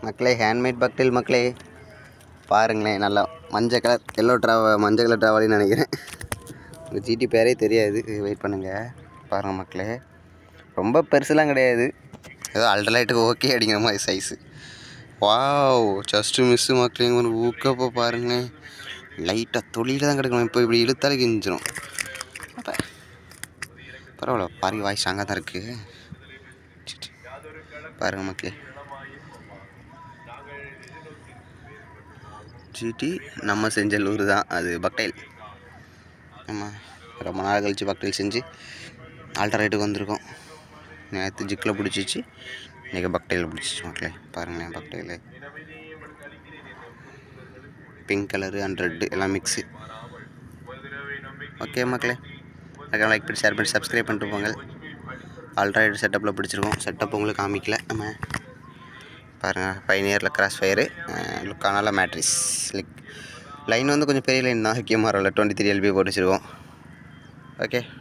மக்களே ஹேண்ட்மேட் பக்டில் மக்களே பாருங்களேன் நல்லா மஞ்சள் கலர் எல்லோ ட்ராவ மஞ்சள் கலர் ட்ராவலின்னு நினைக்கிறேன் உங்கள் ஜிடி பேரே தெரியாது வெயிட் பண்ணுங்கள் பாருங்கள் மக்களே ரொம்ப பெருசுலாம் கிடையாது ஏதோ அல்ட்ரலைட்டுக்கு ஓகே அப்படிங்கிற மாதிரி சைஸு வாவ் ஜஸ்ட்டு மிஸ்ஸு மக்களே ஒரு ஊக்கப்போ பாருங்களேன் லைட்டாக தொழில தான் கிடக்கணும் இப்போ இப்படி இழுத்தாலே கிஞ்சிரும் அப்போ பரவாயில்ல பாருங்க வாய் ஸ்ட்ராங்காக தான் இருக்குது பாருங்கள் மக்களே ஜிடி நம்ம செஞ்ச லூர் தான் அது பக்டைல் நம்ம ரொம்ப நாள் கழிச்சு பக்டைல் செஞ்சு ஆல்டரேட்டுக்கு வந்திருக்கோம் நேற்று ஜிக்கில் பிடிச்சிச்சு இன்றைக்கி பக்டையில் பிடிச்சிச்சு மக்களே பாருங்களேன் பக்டையில் பிங்க் கலரு அண்ட் ரெட்டு எல்லாம் மிக்ஸு ஓகே மக்களே அதுக்காக லைக் பண்ணி ஷேர் பண்ணி சப்ஸ்கிரைப் பண்ணிட்டு போங்க ஆல்ட்ரேட் செட்டப்பில் பிடிச்சிருக்கோம் செட்டப் உங்களுக்கு காமிக்கல நம்ம பாருங்கள் பைனியரில் கிராஸ் ஃபயரு லுக்கானால மேட்ரிஸ் லைக் லைன் வந்து கொஞ்சம் பெரிய லைன் தான் ஹிக்கியமாக டுவெண்ட்டி த்ரீ எல்பி போட்டு வச்சுருக்கோம் ஓகே